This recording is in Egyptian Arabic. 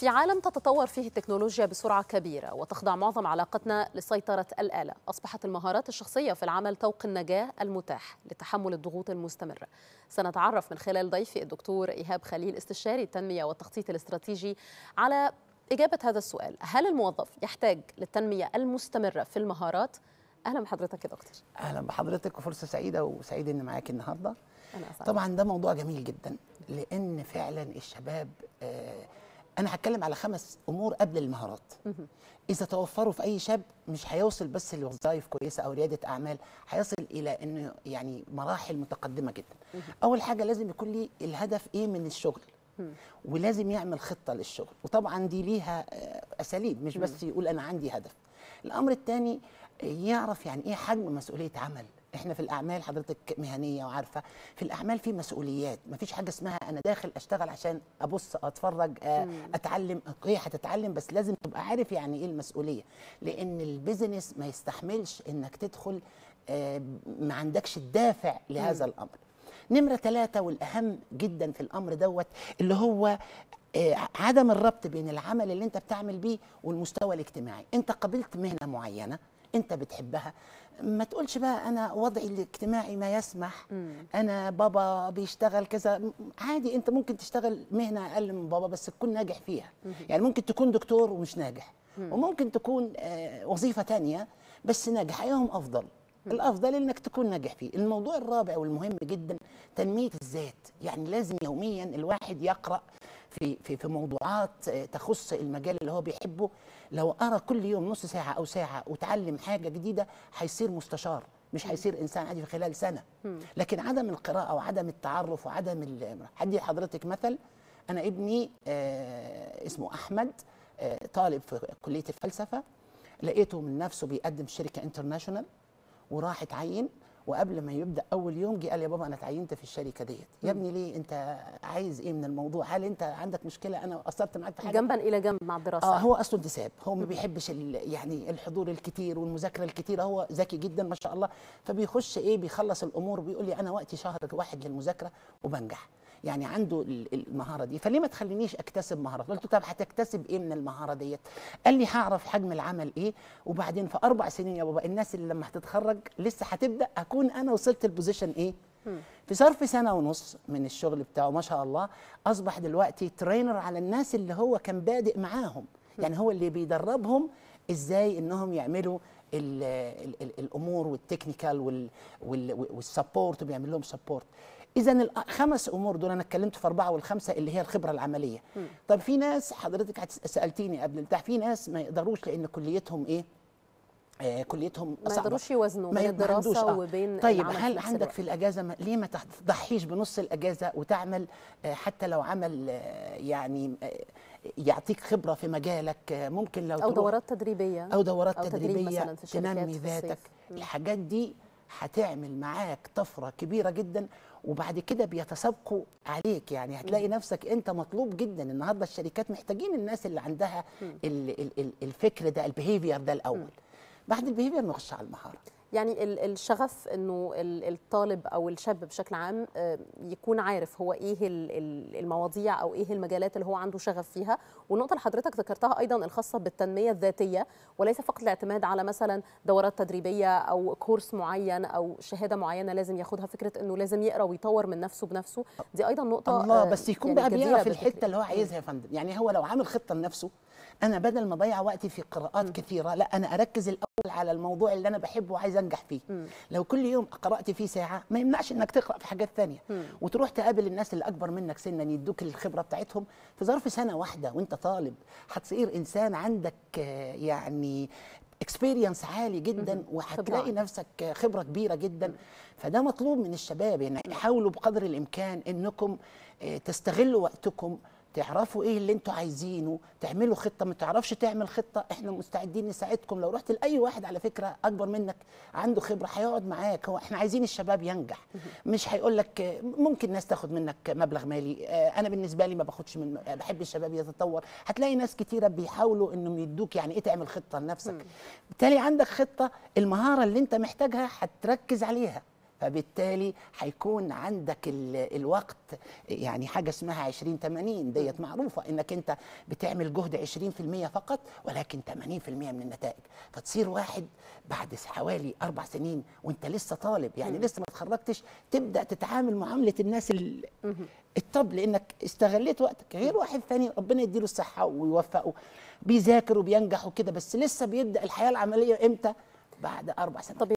في عالم تتطور فيه التكنولوجيا بسرعة كبيرة وتخضع معظم علاقتنا لسيطرة الآلة أصبحت المهارات الشخصية في العمل طوق النجاة المتاح لتحمل الضغوط المستمرة سنتعرف من خلال ضيفي الدكتور إيهاب خليل استشاري التنمية والتخطيط الاستراتيجي على إجابة هذا السؤال هل الموظف يحتاج للتنمية المستمرة في المهارات؟ أهلا بحضرتك يا دكتور اهلا بحضرتك وفرصه سعيده وسعيد اني معاك النهارده أنا أسعد طبعا ده موضوع جميل جدا لان فعلا الشباب آه، انا هتكلم على خمس امور قبل المهارات اذا توفروا في اي شاب مش هيوصل بس لوظائف كويسه او رياده اعمال هيصل الى انه يعني مراحل متقدمه جدا اول حاجه لازم يكون لي الهدف ايه من الشغل ولازم يعمل خطه للشغل وطبعا دي ليها آه، اساليب مش بس يقول انا عندي هدف الامر الثاني يعرف يعني ايه حجم مسؤوليه عمل احنا في الاعمال حضرتك مهنيه وعارفه في الاعمال في مسؤوليات مفيش حاجه اسمها انا داخل اشتغل عشان ابص اتفرج آه، اتعلم اوكي هتتعلم بس لازم تبقى عارف يعني ايه المسؤوليه لان البيزنس ما يستحملش انك تدخل آه، ما عندكش الدافع لهذا الامر نمرة ثلاثة والأهم جدا في الأمر دوت اللي هو آه، عدم الربط بين العمل اللي انت بتعمل بيه والمستوى الاجتماعي انت قبلت مهنة معينة انت بتحبها ما تقولش بقى انا وضعي الاجتماعي ما يسمح انا بابا بيشتغل كذا م- عادي انت ممكن تشتغل مهنة اقل من بابا بس تكون ناجح فيها يعني ممكن تكون دكتور ومش ناجح وممكن تكون آه، وظيفة تانية بس ناجح ايهم افضل الافضل انك تكون ناجح فيه الموضوع الرابع والمهم جدا تنميه الذات يعني لازم يوميا الواحد يقرا في في في موضوعات آه، تخص المجال اللي هو بيحبه لو قرا كل يوم نص ساعه او ساعه وتعلم حاجه جديده هيصير مستشار مش هيصير انسان عادي في خلال سنه لكن عدم القراءه وعدم التعرف وعدم ال- هدي لحضرتك مثل انا ابني آه اسمه احمد آه طالب في كليه الفلسفه لقيته من نفسه بيقدم في شركه انترناشونال وراح اتعين وقبل ما يبدا اول يوم جه قال يا بابا انا اتعينت في الشركه ديت يا ابني ليه انت عايز ايه من الموضوع هل انت عندك مشكله انا قصرت معاك في حاجه جنبا إلى جنب مع الدراسة اه هو اصله انتساب هو ما بيحبش ال- يعني الحضور الكتير والمذاكره الكتيره هو ذكي جدا ما شاء الله فبيخش ايه بيخلص الامور وبيقول لي انا وقتي شهر واحد للمذاكره وبنجح يعني عنده ال- المهاره دي فليه ما تخلينيش اكتسب مهارات قلت له طب هتكتسب ايه من المهاره ديت قال لي هعرف حجم العمل ايه وبعدين في اربع سنين يا بابا الناس اللي لما هتتخرج لسه هتبدا اكون انا وصلت البوزيشن ايه في ظرف سنه ونص من الشغل بتاعه ما شاء الله اصبح دلوقتي ترينر على الناس اللي هو كان بادئ معاهم يعني هو اللي بيدربهم ازاي انهم يعملوا ال ال ال الامور والتكنيكال وال وال والسبورت وبيعمل لهم سبورت اذا الخمس امور دول انا اتكلمت في اربعه والخمسه اللي هي الخبره العمليه طب في ناس حضرتك هتس- سالتيني قبل بتاع في ناس ما يقدروش لان كليتهم ايه آه كليتهم ما صعبة. يقدروش يوازنوا بين ما عندوش، الدراسة آه. وبين طيب العمل في هل نفس عندك الوقت؟ في الاجازه ما ليه ما تضحيش بنص الاجازه وتعمل آه، حتى لو عمل آه، يعني آه، يعطيك خبره في مجالك آه، ممكن لو أو تروح- دورات تدريبية او دورات أو تدريب تدريبيه مثلاً في الشركات تنمي في الصيف. ذاتك مم. الحاجات دي هتعمل معاك طفره كبيره جدا وبعد كده بيتسابقوا عليك يعني هتلاقي نفسك انت مطلوب جدا النهارده الشركات محتاجين الناس اللي عندها ال ال ال الفكر ده البيهيفير ده الاول بعد البيهيفير نخش على المهاره يعني ال- الشغف انه ال- الطالب او الشاب بشكل عام آه، يكون عارف هو ايه ال- ال- المواضيع او ايه المجالات اللي هو عنده شغف فيها والنقطه اللي حضرتك ذكرتها ايضا الخاصه بالتنميه الذاتيه وليس فقط الاعتماد على مثلا دورات تدريبيه او كورس معين او شهاده معينه لازم ياخدها فكره انه لازم يقرا ويطور من نفسه بنفسه دي ايضا نقطه الله آه، بس يكون يعني بقى جديرة بيعرف بالذكر. الحته اللي هو عايزها يا فندم يعني هو لو عامل خطه لنفسه انا بدل ما اضيع وقتي في قراءات كثيره لا انا اركز الاول على الموضوع اللي انا بحبه وعايز انجح فيه لو كل يوم قرات فيه ساعه ما يمنعش انك تقرا في حاجات ثانيه وتروح تقابل الناس اللي اكبر منك سنا يدوك الخبره بتاعتهم في ظرف سنه واحده وانت طالب هتصير انسان عندك آه، يعني اكسبيرينس عالي جدا وهتلاقي خبرة. نفسك خبره كبيره جدا فده مطلوب من الشباب يعني حاولوا بقدر الامكان انكم آه، تستغلوا وقتكم تعرفوا ايه اللي انتوا عايزينه تعملوا خطه ما تعرفش تعمل خطه احنا مستعدين نساعدكم لو رحت لاي واحد على فكره اكبر منك عنده خبره هيقعد معاك هو احنا عايزين الشباب ينجح مش هيقول لك آه، ممكن ناس تاخد منك مبلغ مالي آه، انا بالنسبه لي ما باخدش من آه، بحب الشباب يتطور هتلاقي ناس كتيره بيحاولوا انهم يدوك يعني ايه تعمل خطه لنفسك بالتالي عندك خطه المهاره اللي انت محتاجها هتركز عليها فبالتالي هيكون عندك ال- الوقت يعني حاجه اسمها 20 80 ديت معروفه انك انت بتعمل جهد 20% فقط ولكن 80% من النتائج فتصير واحد بعد حوالي اربع سنين وانت لسه طالب يعني لسه ما اتخرجتش تبدا تتعامل معامله الناس ال- الطب لانك استغليت وقتك غير واحد ثاني ربنا يديله الصحه ويوفقه بيذاكر وبينجح وكده بس لسه بيبدا الحياه العمليه امتى بعد اربع سنوات طب